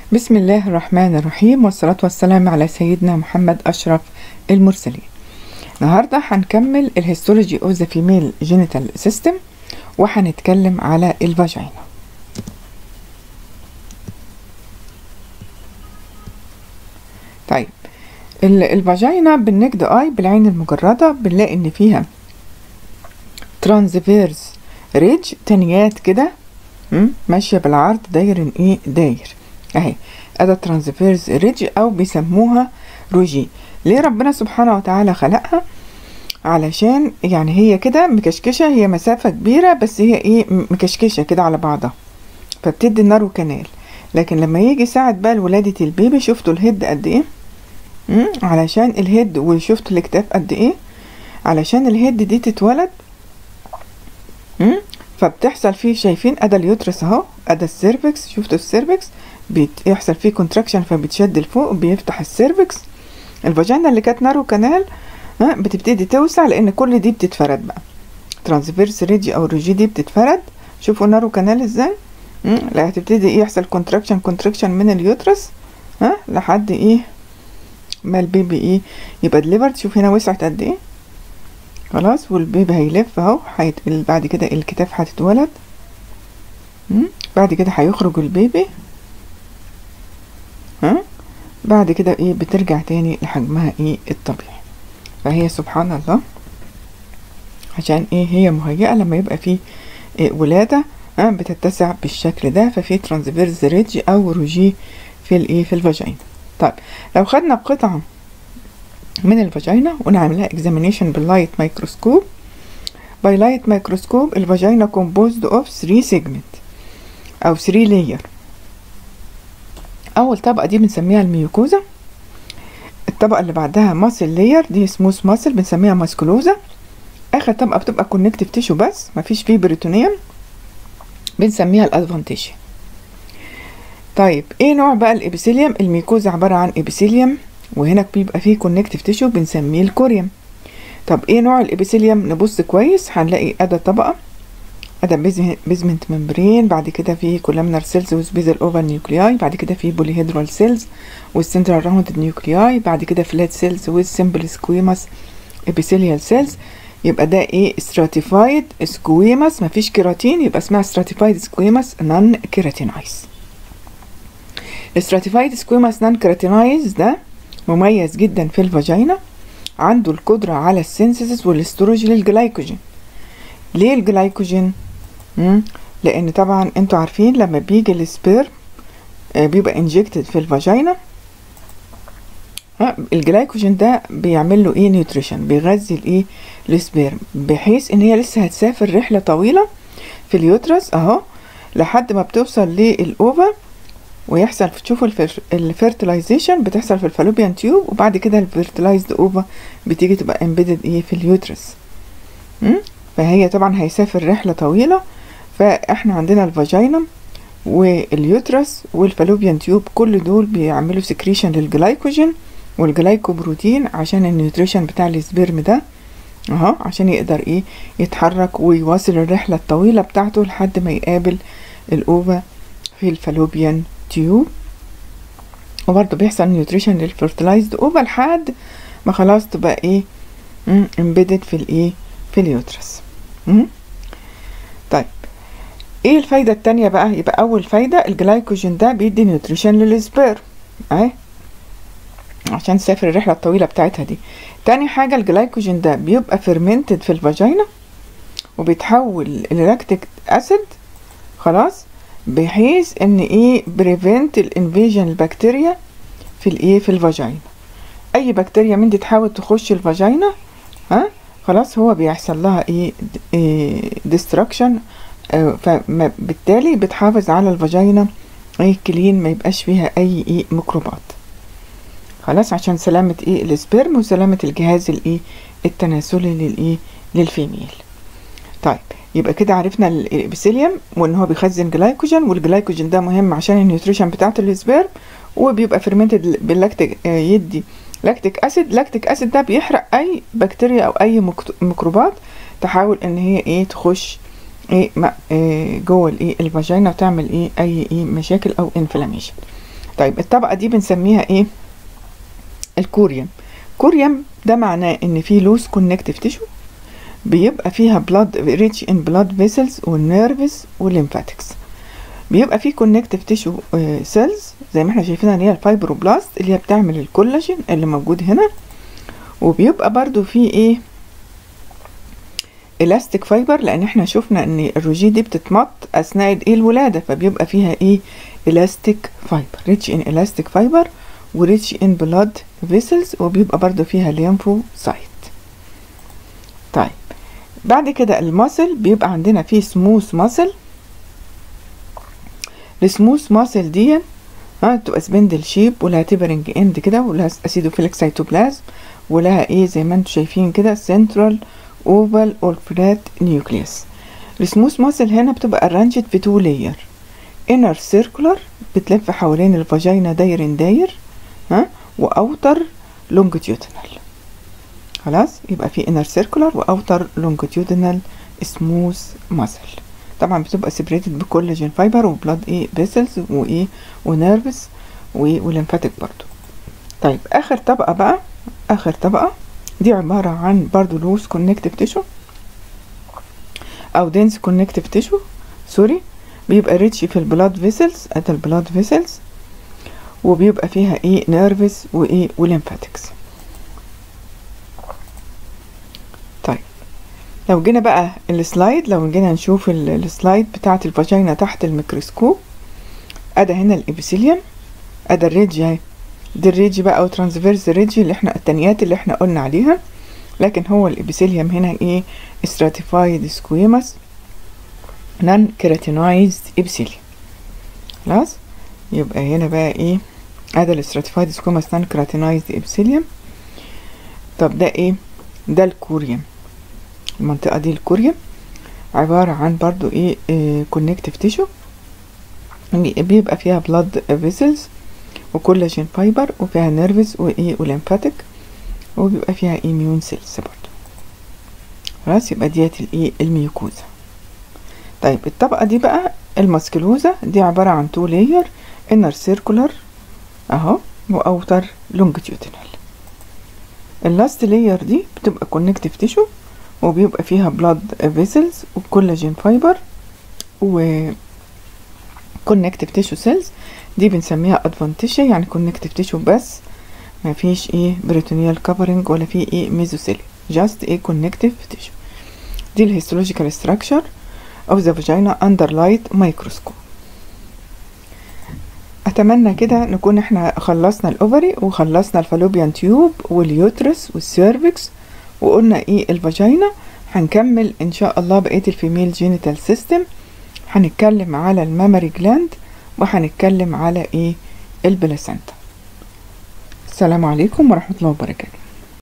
بسم الله الرحمن الرحيم والصلاة والسلام على سيدنا محمد أشرف المرسلين النهاردة هنكمل الهيستولوجي اوف ذا فيميل جينيتال سيستم وهنتكلم على الفاجينا طيب ال- الفاجينا بالنجد اي بالعين المجردة بنلاقي ان فيها ترانزفيرز ريدج تانيات كده مم، ماشية بالعرض داير ايه داير اهي ادي ترانزفيرز ريدج او بيسموها روجي ليه ربنا سبحانه وتعالى خلقها علشان يعني هي كده مكشكشة هي مسافة كبيرة بس هي ايه م- مكشكشة كده على بعضها فبتدي النارو كانال لكن لما يجي ساعة بقى ولادة البيبي شفتوا الهيد قد ايه مم، علشان الهيد وشفتوا الاكتاف قد ايه علشان الهيد دي تتولد مم، فبتحصل فيه شايفين ادا اليوترس اهو ادا السيرفكس شفتوا السيرفكس بيحصل فيه كونتراكشن فبيتشد لفوق بيفتح السيرفكس الفاجينا اللي كانت نارو كانال ها بتبتدي توسع لان كل دي بتتفرد بقى ترانسفيرس ريجي او ريجي دي بتتفرد شوفوا نارو كانال ازاي مم، لا هتبتدي ايه يحصل كونتراكشن كونتراكشن من اليوترس ها لحد ايه ما البيبي ايه يبقى دليفرد شوف هنا وسعت قد ايه خلاص والبيبي هيلف اهو هيت... بعد كده الكتاف هتتولد مم، بعد كده هيخرج البيبي ها بعد كده ايه بترجع تاني لحجمها ايه الطبيعي فهي سبحان الله عشان ايه هي مهيئة لما يبقى في إيه ولادة ها بتتسع بالشكل ده ففي ترانسفيرز ريدج او روجي في الايه في الفاجينا طيب لو خدنا قطعة من الفاجينا ونعملها اكزامينيشن باللايت مايكروسكوب باي لايت مايكروسكوب الفاجينا كومبوزد اوف 3 سيجمنت او 3 لاير اول طبقه دي بنسميها الميوكوزا الطبقه اللي بعدها ماسل لاير دي سموث ماسل بنسميها ماسكولوزا اخر طبقه بتبقى كونكتيف تيشو بس مفيش فيه بريتونيوم بنسميها الادفانتيشن طيب ايه نوع بقى الابيثيليوم الميكوزا عباره عن ابيثيليوم وهنا بيبقى فيه كونكتيف تيشو بنسميه الكوريوم طب ايه نوع الابيثيليوم نبص كويس هنلاقي ادا طبقه ادا بيزمنت ممبرين بعد كده في كولامنر سيلز وسبيزل اوفر نيوكلياي بعد كده في بوليهيدرال سيلز والسنترال راوند نيوكلياي بعد كده فلات سيلز والسمبل سكويماس ابيثيليال سيلز يبقى ده ايه stratified سكويماس مفيش كيراتين يبقى اسمها stratified سكويماس نون كيراتينايز الستراتيفايد سكويماس نون كيراتينايز ده مميز جدا في الفاجينا عنده القدرة على السينثيسيس والاستروج للجلايكوجين ليه الجلايكوجين مم؟ لان طبعا انتوا عارفين لما بيجي السبير آه، بيبقى انجكتد في الفاجينا ها الجلايكوجين ده بيعمل له ايه نيوتريشن بيغذي الايه السبيرم بحيث ان هي لسه هتسافر رحله طويله في اليوترس اهو لحد ما بتوصل للاوفا ويحصل تشوفوا الفيرتلايزيشن بتحصل في الفالوبيان تيوب وبعد كده الفيرتلايزد اوفا بتيجي تبقى امبيدد ايه في اليوترس م? فهي طبعا هيسافر رحله طويله فاحنا عندنا الفاجينا واليوترس والفالوبيان تيوب كل دول بيعملوا سكريشن للجلايكوجين والجلايكوبروتين عشان النيوتريشن بتاع السبيرم ده اهو عشان يقدر ايه يتحرك ويواصل الرحلة الطويلة بتاعته لحد ما يقابل الأوفا في الفالوبيان تيوب وبرضه بيحصل نيوتريشن للفرتلايزد اوفا لحد ما خلاص تبقى ايه امبيدد في الايه في اليوترس مم؟ طيب ايه الفايدة التانية بقى يبقى اول فايدة الجلايكوجين ده بيدي نيوتريشن للسبير اهي عشان تسافر الرحلة الطويلة بتاعتها دي تاني حاجة الجلايكوجين ده بيبقى فيرمنتد في الفاجينا وبيتحول للاكتيك اسيد خلاص بحيث ان ايه بريفنت الانفيجن البكتيريا في الايه في الفاجينا اي بكتيريا من دي تحاول تخش الفاجينا ها خلاص هو بيحصل لها ايه, إيه ديستركشن فبالتالي بتحافظ على الفاجينا ايه كلين ما يبقاش فيها اي ايه ميكروبات خلاص عشان سلامة ايه السبرم وسلامة الجهاز الايه التناسلي للايه للفيميل طيب يبقى كده عرفنا الابيثيليوم وان هو بيخزن جلايكوجين والجلايكوجين ده مهم عشان النيوتريشن بتاعه السبرم وبيبقى فيرمنتد باللاكتيك آه يدي لاكتيك اسيد لاكتيك اسيد ده بيحرق اي بكتيريا او اي ميكروبات تحاول ان هي ايه تخش ايه, إيه جوه الايه الفاجينا وتعمل ايه اي ايه مشاكل او انفلاميشن طيب الطبقة دي بنسميها ايه الكوريوم كوريوم ده معناه ان في لوس كونكتيف تيشو بيبقى فيها بلاد ريتش ان بلاد فيسلز والنيرفز والليمفاتكس بيبقى فيه كونكتيف تيشو سيلز زي ما احنا شايفينها اللي هي الفايبروبلاست اللي هي بتعمل الكولاجين اللي موجود هنا وبيبقى برضو فيه ايه الاستيك فايبر لان احنا شفنا ان الروجي دي بتتمط اثناء ايه الولاده فبيبقى فيها ايه الاستيك فايبر ريتش ان الاستيك فايبر وريتش ان بلاد فيسلز وبيبقى برضو فيها ليمفوسايت طيب بعد كده الماسل بيبقى عندنا فيه سموث ماسل السموث ماسل دي ها تبقى سبندل شيب ولها تيبرنج اند كده ولها اسيدوفيليك سيتوبلازم ولها ايه زي ما انتم شايفين كده سنترال اوفال اور فلات نيوكليوس السموث ماسل هنا بتبقى ارانجد في تو لاير انر سيركولار بتلف حوالين الفاجينا داير داير ها واوتر لونجيتيودنال خلاص يبقى في انر سيركولار واوتر لونجيتيودنال سموث ماسل طبعا بتبقى سيبريتد بكولاجين فايبر وبلاد ايه فيسلز وايه ونيرفز وليمفاتيك برضو طيب اخر طبقه بقى اخر طبقه دي عباره عن برضو لوس كونكتيف تيشو او دنس كونكتيف تيشو سوري بيبقى ريتش في البلاد فيسلز ات البلاد فيسلز وبيبقى فيها ايه نيرفز وايه وليمفاتكس طيب لو جينا بقى السلايد لو جينا نشوف السلايد بتاعه الفاجينا تحت الميكروسكوب ادا هنا الابيثيليوم ادا الريدج اهي دي الريدج بقى او ترانسفيرس ريدج اللي احنا التانيات اللي احنا قلنا عليها لكن هو الابيثيليوم هنا ايه stratified squamous non keratinized epithelium خلاص يبقى هنا بقى ايه ادي الاستراتيفايد سكوماس نان كراتينايزد ابسيليوم طب ده ايه ده الكوريوم المنطقة دي الكوريوم عبارة عن برضو ايه, إيه كونكتيف تيشو بيبقى فيها بلاد فيسلز وكولاجين فايبر وفيها نيرفز وايه وليمفاتيك وبيبقى فيها ايميون سيلز برضو خلاص يبقى ديت الايه الميوكوزا طيب الطبقة دي بقى الماسكلوزا دي عبارة عن تو لاير انر سيركولار اهو واوتر لونجيتيودينال اللاست لاير دي بتبقى كونكتيف تيشو وبيبقى فيها بلاد فيسلز وكولاجين فايبر و كونكتيف تيشو سيلز دي بنسميها ادفانتيشيا يعني كونكتيف تيشو بس ما فيش ايه بريتونيال كفرنج ولا في ايه ميزوسيل جاست ايه كونكتيف تيشو دي الهيستولوجيكال ستراكشر of the vagina under light microscope اتمنى كده نكون احنا خلصنا الاوفري وخلصنا الفالوبيان تيوب واليوترس والسيرفكس وقلنا ايه الفاجينا هنكمل ان شاء الله بقيه الفيميل جينيتال سيستم هنتكلم على المامري جلاند وهنتكلم على ايه البلاسنتا السلام عليكم ورحمه الله وبركاته